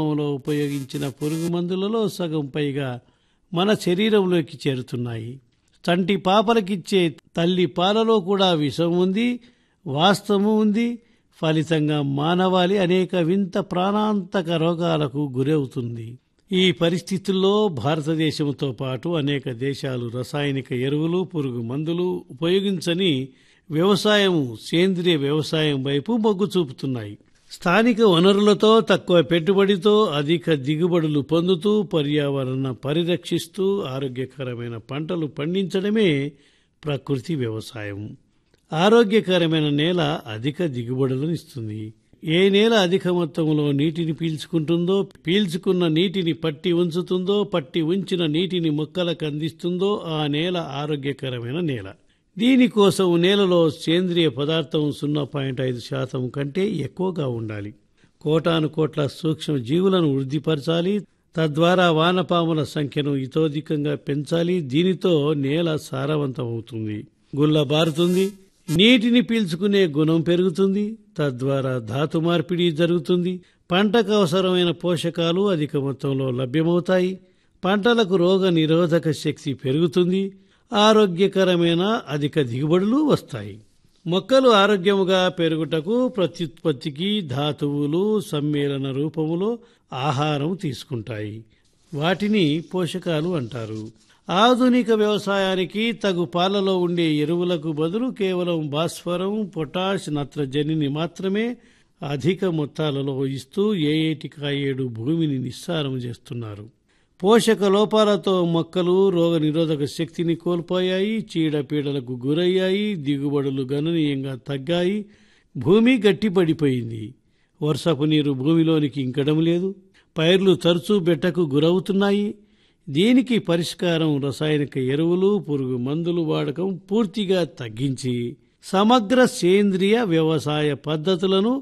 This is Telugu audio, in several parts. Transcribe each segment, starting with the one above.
లో ఉపయోగించిన పురుగు మందులలో సగం పైగా మన శరీరంలోకి చేరుతున్నాయి చంటి పాపలకిచ్చే తల్లి పాలలో కూడా విషం ఉంది వాస్తవం ఉంది ఫలితంగా మానవాళి అనేక వింత ప్రాణాంతక రోగాలకు గురవుతుంది ఈ పరిస్థితుల్లో భారతదేశంతో పాటు అనేక దేశాలు రసాయనిక ఎరువులు పురుగు మందులు ఉపయోగించని వ్యవసాయం సేంద్రియ వ్యవసాయం వైపు మొగ్గు చూపుతున్నాయి స్థానిక వనరులతో తక్కువ పెట్టుబడితో అధిక దిగుబడులు పొందుతూ పర్యావరణ పరిరక్షిస్తూ ఆరోగ్యకరమైన పంటలు పండించడమే ప్రకృతి వ్యవసాయం ఆరోగ్యకరమైన నేల అధిక దిగుబడులను ఇస్తుంది ఏ నేల అధిక మొత్తంలో నీటిని పీల్చుకుంటుందో పీల్చుకున్న నీటిని పట్టి ఉంచుతుందో పట్టి ఉంచిన నీటిని మొక్కలకు అందిస్తుందో ఆ నేల ఆరోగ్యకరమైన నేల దీనికోసం నేలలో సేంద్రియ పదార్థం సున్నా పాయింట్ ఐదు శాతం కంటే ఎక్కువగా ఉండాలి కోటాను కోట్ల సూక్ష్మ జీవులను వృద్ధిపరచాలి తద్వారా వానపాముల సంఖ్యను ఇతోధికంగా పెంచాలి దీనితో నేల సారవంతమవుతుంది గుల్లబారుతుంది నీటిని పీల్చుకునే గుణం పెరుగుతుంది తద్వారా ధాతు మార్పిడి జరుగుతుంది పంటకు అవసరమైన పోషకాలు అధిక మొత్తంలో లభ్యమవుతాయి పంటలకు రోగ నిరోధక శక్తి పెరుగుతుంది ఆరోగ్యకరమైన అధిక దిగుబడులు వస్తాయి మొక్కలు ఆరోగ్యముగా పెరుగుటకు ప్రత్యుత్పత్తికి ధాతువులు సమ్మేళన రూపములో ఆహారం తీసుకుంటాయి వాటిని పోషకాలు అంటారు ఆధునిక వ్యవసాయానికి తగు పాలలో ఉండే ఎరువులకు బదులు కేవలం భాస్వరం పొటాష్ నత్రజనిని మాత్రమే అధిక మొత్తాలలో ఇస్తూ ఏటికా ఏడు భూమిని నిస్సారం చేస్తున్నారు పోషక లోపాలతో మొక్కలు రోగ నిరోధక శక్తిని కోల్పోయాయి చీడపీడలకు గురయ్యాయి దిగుబడులు గణనీయంగా తగ్గాయి భూమి గట్టిపడిపోయింది వర్షపు నీరు భూమిలోనికి ఇంకడం లేదు పైర్లు తరచూ బెట్టకు గురవుతున్నాయి దీనికి పరిష్కారం రసాయనిక ఎరువులు పురుగు మందులు వాడకం పూర్తిగా తగ్గించి సమగ్ర సేంద్రియ వ్యవసాయ పద్ధతులను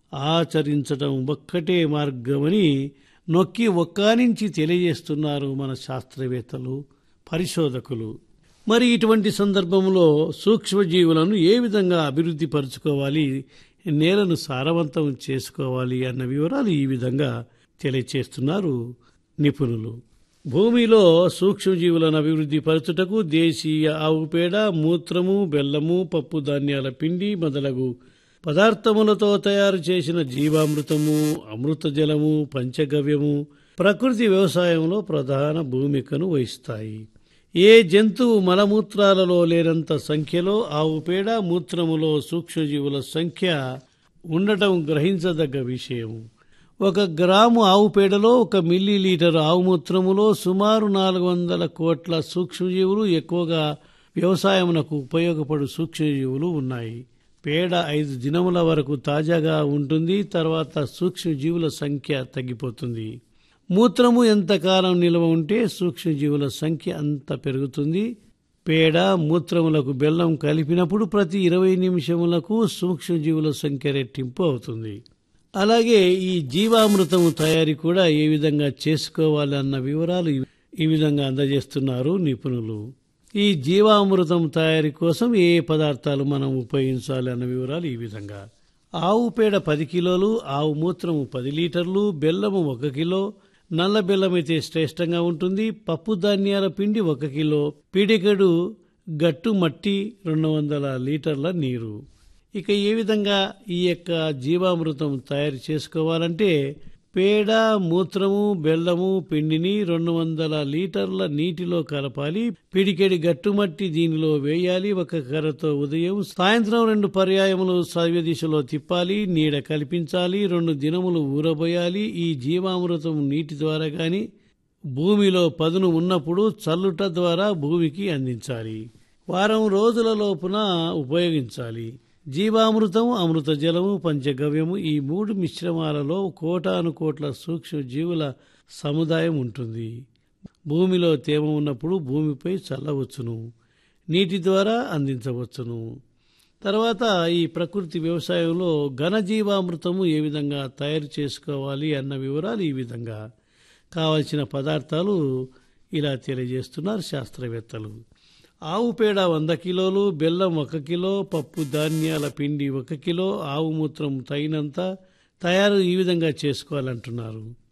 ఆచరించడం ఒక్కటే మార్గమని నొక్కి ఒక్కానించి తెలియజేస్తున్నారు మన శాస్త్రవేత్తలు పరిశోధకులు మరి ఇటువంటి సందర్భంలో సూక్ష్మజీవులను ఏ విధంగా అభివృద్ధి పరుచుకోవాలి నేలను సారవంతం చేసుకోవాలి అన్న వివరాలు ఈ విధంగా తెలియచేస్తున్నారు నిపుణులు భూమిలో సూక్ష్మజీవులను అభివృద్ధి పరచుటకు దేశీయ ఆవు పేడ మూత్రము బెల్లము పప్పు ధాన్యాల పిండి మొదలగు పదార్థములతో తయారు చేసిన జీవామృతము అమృత జలము పంచగవ్యము ప్రకృతి వ్యవసాయంలో ప్రధాన భూమికను వహిస్తాయి ఏ జంతువు మలమూత్రాలలో లేనంత సంఖ్యలో ఆవు పేడ మూత్రములో సూక్ష్మజీవుల సంఖ్య ఉండటం గ్రహించదగ్గ విషయం ఒక గ్రాము ఆవు పేడలో ఒక మిల్లీ లీటర్ ఆవు మూత్రములో సుమారు నాలుగు వందల కోట్ల సూక్ష్మజీవులు ఎక్కువగా వ్యవసాయమునకు ఉపయోగపడు సూక్ష్మజీవులు ఉన్నాయి పేడ ఐదు దినముల వరకు తాజాగా ఉంటుంది తర్వాత సూక్ష్మజీవుల సంఖ్య తగ్గిపోతుంది మూత్రము ఎంతకాలం నిల్వ ఉంటే సూక్ష్మజీవుల సంఖ్య అంత పెరుగుతుంది పేడ మూత్రములకు బెల్లం కలిపినప్పుడు ప్రతి ఇరవై నిమిషములకు సూక్ష్మజీవుల సంఖ్య రెట్టింపు అవుతుంది అలాగే ఈ జీవామృతము తయారీ కూడా ఏ విధంగా చేసుకోవాలి అన్న వివరాలు ఈ విధంగా అందజేస్తున్నారు నిపుణులు ఈ జీవామృతం తయారీ కోసం ఏ ఏ పదార్థాలు మనం ఉపయోగించాలి అన్న వివరాలు ఈ విధంగా ఆవు పేడ పది కిలోలు ఆవు మూత్రము పది లీటర్లు బెల్లము ఒక కిలో నల్ల బెల్లం అయితే శ్రేష్టంగా ఉంటుంది పప్పు ధాన్యాల పిండి ఒక కిలో పిడికెడు గట్టు మట్టి రెండు వందల లీటర్ల నీరు ఇక ఏ విధంగా ఈ యొక్క జీవామృతం తయారు చేసుకోవాలంటే పేడ మూత్రము బెల్లము పిండిని రెండు వందల లీటర్ల నీటిలో కలపాలి పిడికెడి గట్టుమట్టి దీనిలో వేయాలి ఒక కర్రతో ఉదయం సాయంత్రం రెండు పర్యాయములు సవ్య దిశలో తిప్పాలి నీడ కల్పించాలి రెండు దినములు ఊరబోయాలి ఈ జీవామృతం నీటి ద్వారా గాని భూమిలో పదును ఉన్నప్పుడు చల్లుట ద్వారా భూమికి అందించాలి వారం రోజుల లోపున ఉపయోగించాలి జీవామృతం అమృత జలము పంచగవ్యము ఈ మూడు మిశ్రమాలలో కోటాను కోట్ల సూక్ష్మ జీవుల సముదాయం ఉంటుంది భూమిలో తేమ ఉన్నప్పుడు భూమిపై చల్లవచ్చును నీటి ద్వారా అందించవచ్చును తర్వాత ఈ ప్రకృతి వ్యవసాయంలో ఘనజీవామృతము ఏ విధంగా తయారు చేసుకోవాలి అన్న వివరాలు ఈ విధంగా కావలసిన పదార్థాలు ఇలా తెలియజేస్తున్నారు శాస్త్రవేత్తలు ఆవు పేడ వంద కిలోలు బెల్లం ఒక కిలో పప్పు ధాన్యాల పిండి ఒక కిలో ఆవు మూత్రం తగినంత తయారు ఈ విధంగా చేసుకోవాలంటున్నారు